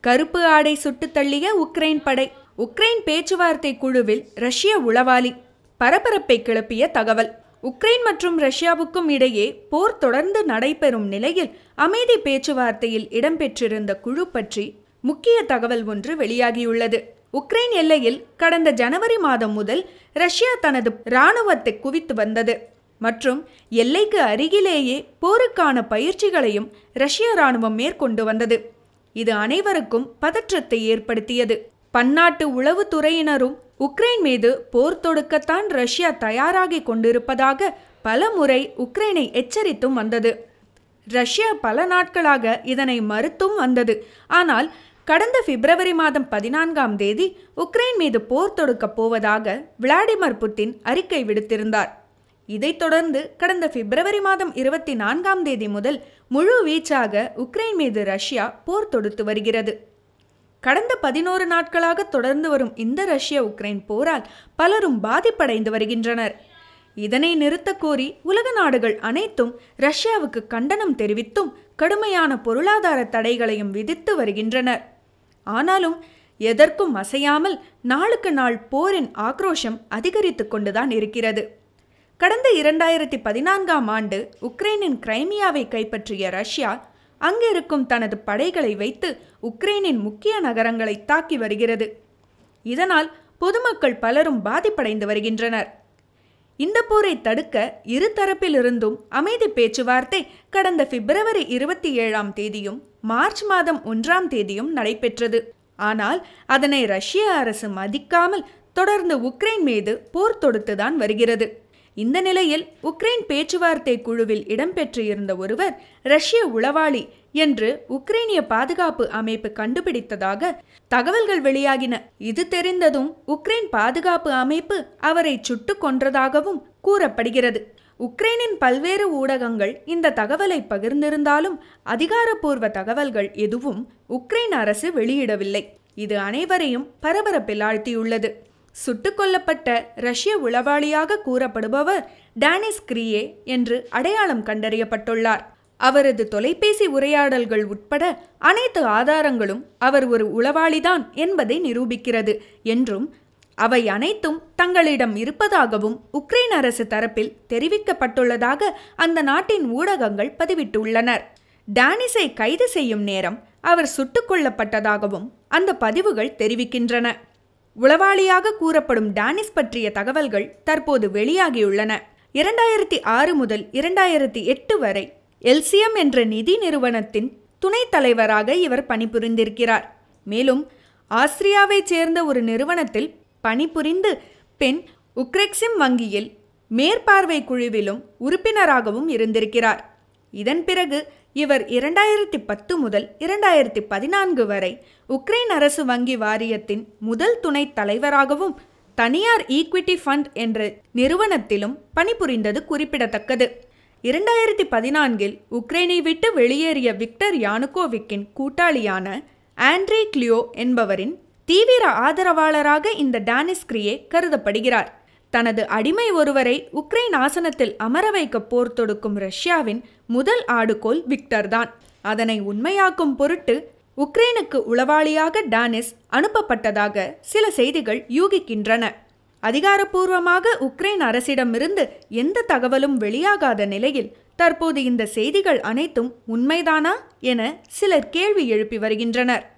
கருப்பு ஆடை சுட்டு தள்ளிய உக்ரைன் படை உக்ரைன் பேச்சுவார்த்தை குழுவில் ரஷ்ய உளவாளி பரபரப்பை கிளப்பிய தகவல் உக்ரைன் மற்றும் ரஷ்யாவுக்கும் இடையே போர் தொடர்ந்து நடைபெறும் நிலையில் அமைதி பேச்சுவார்த்தையில் இடம்பெற்றிருந்த குழு பற்றி முக்கிய தகவல் ஒன்று வெளியாகியுள்ளது உக்ரைன் எல்லையில் கடந்த ஜனவரி மாதம் முதல் ரஷ்யா தனது இராணுவத்தை குவித்து வந்தது மற்றும் எல்லைக்கு அருகிலேயே போருக்கான பயிற்சிகளையும் ரஷ்ய இராணுவம் மேற்கொண்டு வந்தது இது அனைவருக்கும் பதற்றத்தை ஏற்படுத்தியது பன்னாட்டு உளவுத்துறையினரும் உக்ரைன் மீது போர் தொடுக்கத்தான் ரஷ்யா தயாராகி கொண்டிருப்பதாக பல முறை உக்ரைனை எச்சரித்தும் வந்தது ரஷ்யா பல நாட்களாக இதனை மறுத்தும் வந்தது ஆனால் கடந்த பிப்ரவரி மாதம் பதினான்காம் தேதி உக்ரைன் மீது போர் தொடுக்கப் போவதாக விளாடிமிர் புட்டின் அறிக்கை விடுத்திருந்தார் இதைத் தொடர்ந்து கடந்த பிப்ரவரி மாதம் இருபத்தி நான்காம் தேதி முதல் முழு வீச்சாக உக்ரைன் மீது ரஷ்யா போர் தொடுத்து வருகிறது கடந்த பதினோரு நாட்களாக தொடர்ந்து வரும் இந்த ரஷ்ய உக்ரைன் போரால் பலரும் பாதிப்படைந்து வருகின்றனர் இதனை நிறுத்தக் கோரி உலக நாடுகள் அனைத்தும் ரஷ்யாவுக்கு கண்டனம் தெரிவித்தும் கடுமையான பொருளாதார தடைகளையும் விதித்து வருகின்றனர் ஆனாலும் எதற்கும் அசையாமல் நாளுக்கு நாள் போரின் ஆக்ரோஷம் அதிகரித்து கொண்டுதான் இருக்கிறது கடந்த இரண்டாயிரத்தி பதினான்காம் ஆண்டு உக்ரைனின் கிரைமியாவை கைப்பற்றிய ரஷ்யா அங்கிருக்கும் தனது படைகளை வைத்து உக்ரைனின் முக்கிய நகரங்களை தாக்கி வருகிறது இதனால் பொதுமக்கள் பலரும் பாதிப்படைந்து வருகின்றனர் இந்த போரை தடுக்க இரு தரப்பிலிருந்தும் அமைதி பேச்சுவார்த்தை கடந்த பிப்ரவரி இருபத்தி ஏழாம் தேதியும் மார்ச் மாதம் ஒன்றாம் தேதியும் நடைபெற்றது ஆனால் அதனை ரஷ்ய அரசு மதிக்காமல் தொடர்ந்து உக்ரைன் மீது போர் தொடுத்துதான் வருகிறது இந்த நிலையில் உக்ரைன் பேச்சுவார்த்தை குழுவில் இடம்பெற்று இருந்த ஒருவர் ரஷ்ய உளவாளி என்று உக்ரைனிய பாதுகாப்பு அமைப்பு கண்டுபிடித்ததாக தகவல்கள் வெளியாகின இது தெரிந்ததும் உக்ரைன் பாதுகாப்பு அமைப்பு அவரை சுட்டு கொன்றதாகவும் கூறப்படுகிறது உக்ரைனின் பல்வேறு ஊடகங்கள் இந்த தகவலை பகிர்ந்திருந்தாலும் அதிகாரப்பூர்வ தகவல்கள் எதுவும் உக்ரைன் அரசு வெளியிடவில்லை இது அனைவரையும் பரபரப்பில் ஆழ்த்தியுள்ளது சுட்டுக் கொல்லப்பட்ட ரஷ்ய உளவாளியாக கூறப்படுபவர் டானிஸ் கிரியே என்று அடையாளம் கண்டறியப்பட்டுள்ளார் அவரது தொலைபேசி உரையாடல்கள் உட்பட அனைத்து ஆதாரங்களும் அவர் ஒரு உளவாளிதான் என்பதை நிரூபிக்கிறது என்றும் அவை அனைத்தும் தங்களிடம் இருப்பதாகவும் உக்ரைன் அரசு தரப்பில் தெரிவிக்கப்பட்டுள்ளதாக அந்த நாட்டின் ஊடகங்கள் பதிவிட்டுள்ளனர் டானிஸை கைது செய்யும் நேரம் அவர் சுட்டுக் கொல்லப்பட்டதாகவும் அந்த பதிவுகள் தெரிவிக்கின்றன உளவாளியாக கூறப்படும் டானிஸ் பற்றிய தகவல்கள் தற்போது வெளியாகியுள்ளன இரண்டாயிரத்தி ஆறு முதல் இரண்டாயிரத்தி எட்டு வரை எல்சிஎம் என்ற நிதி நிறுவனத்தின் துணைத் தலைவராக இவர் பணிபுரிந்திருக்கிறார் மேலும் ஆஸ்திரியாவைச் சேர்ந்த ஒரு நிறுவனத்தில் பணிபுரிந்து பெண் உக்ரெக்சிம் வங்கியில் மேற்பார்வை குழுவிலும் உறுப்பினராகவும் இருந்திருக்கிறார் இதன் பிறகு இவர் இரண்டாயிரத்தி பத்து முதல் இரண்டாயிரத்தி பதினான்கு வரை உக்ரைன் அரசு வங்கி வாரியத்தின் முதல் துணைத் தலைவராகவும் தனியார் ஈக்விட்டி ஃபண்ட் என்ற நிறுவனத்திலும் பணிபுரிந்தது குறிப்பிடத்தக்கது இரண்டாயிரத்தி பதினான்கில் உக்ரைனை விட்டு வெளியேறிய விக்டர் யானுகோவிக்கின் கூட்டாளியான ஆண்ட்ரே கிளியோ என்பவரின் தீவிர ஆதரவாளராக இந்த டானிஸ் கிரியே கருதப்படுகிறார் தனது அடிமை ஒருவரை உக்ரைன் ஆசனத்தில் அமர வைக்க போர் தொடுக்கும் ரஷ்யாவின் முதல் ஆடுகோல் விக்டர் தான் அதனை உண்மையாக்கும் பொருட்டு உக்ரைனுக்கு உளவாளியாக டானிஸ் அனுப்பப்பட்டதாக சில செய்திகள் யூகிக்கின்றன அதிகாரப்பூர்வமாக உக்ரைன் அரசிடமிருந்து எந்த தகவலும் வெளியாகாத நிலையில் தற்போது இந்த செய்திகள் அனைத்தும் உண்மைதானா என சிலர் கேள்வி எழுப்பி வருகின்றனர்